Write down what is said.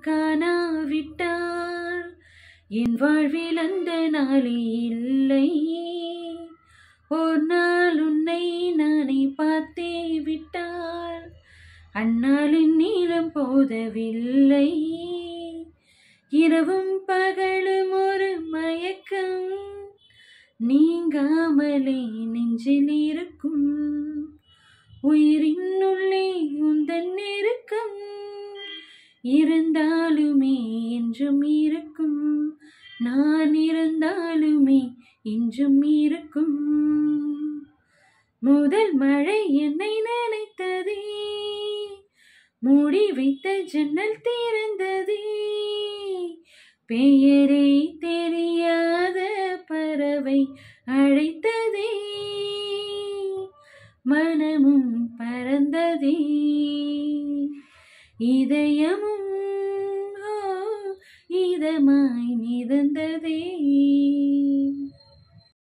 காணாவிட்டார் என் வாழ்வில் அந்த நாளே இல்லை ஒரு நாள் உன்னை நானே பார்த்தே விட்டார் அந்நாளின் நீளம் போதவில்லை இரவும் பகலும் ஒரு மயக்கம் நீங்காமலே நெஞ்சில் இருக்கும் உயிரின் உள்ளே உந்தன் நெருக்கம் இருந்தாலுமே என்றும் இருக்கும் நான் இருந்தாலுமே இன்றும் இருக்கும் முதல் மழை என்னை நினைத்ததே மூடி வைத்த ஜன்னல் திறந்ததே பெயரே தெரியாத பறவை அழைத்ததே மனமும் பறந்ததே இதயமும் ஓ, இதமாய் மிதந்ததே